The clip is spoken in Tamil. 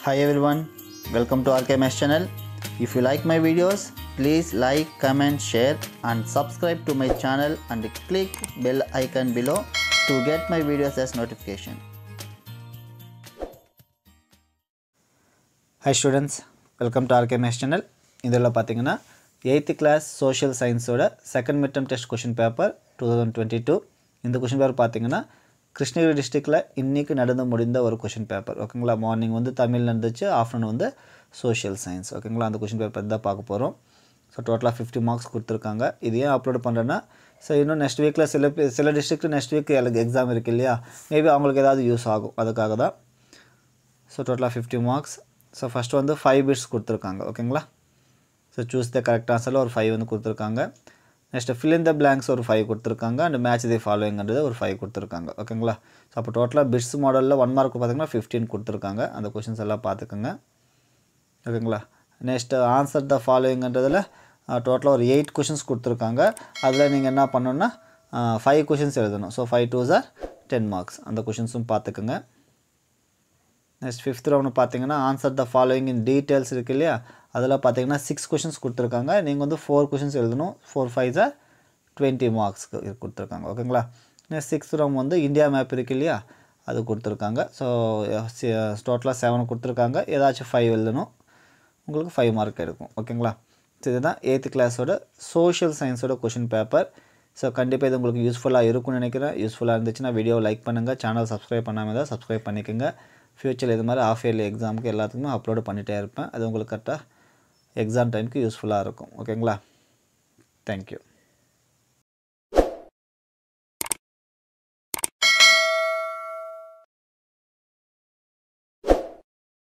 Hi everyone, welcome to RKMS channel. If you like my videos, please like, comment, share and subscribe to my channel and click bell icon below to get my videos as notification. Hi students welcome to ஆர்கேமேஸ் சேனல் இதில் பார்த்தீங்கன்னா எயித்து கிளாஸ் சோஷியல் சயின்ஸோட second midterm test question paper two thousand twenty two இந்த கொஷின் பேப்பர் பார்த்தீங்கன்னா கிருஷ்ணகிரி டிஸ்ட்ரிக்டில் இன்றைக்கி நடந்து முடிந்த ஒரு கொஷின் பேப்பர் ஓகேங்களா மார்னிங் வந்து தமிழ் நடந்துச்சு ஆஃப்டர்நூன் வந்து சோஷியல் சயின்ஸ் ஓகேங்களா அந்த கொஷின் பேப்பர் தான் பார்க்க போகிறோம் ஸோ டோட்டலாக ஃபிஃப்டி மார்க்ஸ் கொடுத்துருக்காங்க இது ஏன் அப்லோட் பண்ணுறேன்னா ஸோ இன்னும் நெக்ஸ்ட் வீக்கில் சில பே- சில டிஸ்ட்ரிக்ட் நெக்ஸ்ட் வீக் எனக்கு எக்ஸாம் இருக்குது இல்லையா மேபி அவங்களுக்கு ஏதாவது யூஸ் ஆகும் அதுக்காக தான் ஸோ டோட்டலாக ஃபிஃப்டி மார்க்ஸ் ஸோ ஃபஸ்ட்டு வந்து ஃபைவ் பிட்ஸ் கொடுத்துருக்காங்க ஓகேங்களா ஸோ சூஸ் த கரெக்ட் ஆன்சரில் ஒரு ஃபைவ் வந்து கொடுத்துருக்காங்க next fill in the blanks ஒரு ஃபைவ் கொடுத்துருக்காங்க அண்ட் மேட்ச் தி ஃபாலோயிங்கிறது ஒரு ஃபைவ் கொடுத்துருக்காங்க ஓகேங்களா ஸோ அப்போ டோட்டலாக பிட்ஸ் மாடலில் ஒன் மார்க் பார்த்தீங்கன்னா ஃபிஃப்டீன் கொடுத்துருக்காங்க அந்த கொஷின்ஸ் எல்லாம் பார்த்துக்கோங்க ஓகேங்களா நெக்ஸ்ட்டு ஆன்சர் த ஃபாலோயிங்கன்றதில் டோட்டலாக ஒரு எயிட் கொஷின்ஸ் கொடுத்துருக்காங்க அதில் நீங்கள் என்ன பண்ணணுன்னா ஃபைவ் கொஷின்ஸ் எழுதணும் so five two or ten marks அந்த கொஷின்ஸும் பார்த்துக்குங்க நெக்ஸ்ட் ஃபிஃப்த் ரவுண்ட் பார்த்தீங்கன்னா answer the following in details இருக்கு இல்லையா அதில் பார்த்தீங்கன்னா சிக்ஸ் கொஷின்ஸ் கொடுத்துருக்காங்க நீங்கள் வந்து ஃபோர் கொஷின்ஸ் எழுதணும் ஃபோர் ஃபைவ் சார் டுவெண்ட்டி மார்க்ஸ்க்கு இது கொடுத்துருக்காங்க ஓகேங்களா நெக்ஸ்ட் சிக்ஸ்த் ரவுண்ட் வந்து இந்தியா மேப் இருக்கு இல்லையா அது கொடுத்துருக்காங்க ஸோ டோட்டலாக செவன் கொடுத்துருக்காங்க ஏதாச்சும் ஃபைவ் எழுதணும் உங்களுக்கு ஃபைவ் மார்க் எடுக்கும் ஓகேங்களா ஸோ இதுதான் எயித்து கிளாஸோட சோஷியல் சயின்ஸோட கொஷின் பேப்பர் ஸோ கண்டிப்பாக இது உங்களுக்கு யூஸ்ஃபுல்லாக இருக்கும்னு நினைக்கிறேன் யூஸ்ஃபுல்லாக இருந்துச்சுன்னா வீடியோ லைக் பண்ணுங்கள் சேனல் சப்ஸ்கிரைப் பண்ணாமல் தான் சப்ஸ்கிரைப் பண்ணிக்கோங்க ஃப்யூச்சரில் இது மாதிரி ஆஃப் இயர்லி எக்ஸாமுக்கு எல்லாத்துக்குமே அப்லோடு பண்ணிகிட்டே இருப்பேன் அது உங்களுக்கு கரெக்டாக எக்ஸாம் டைமுக்கு யூஸ்ஃபுல்லாக இருக்கும் ஓகேங்களா தேங்க்யூ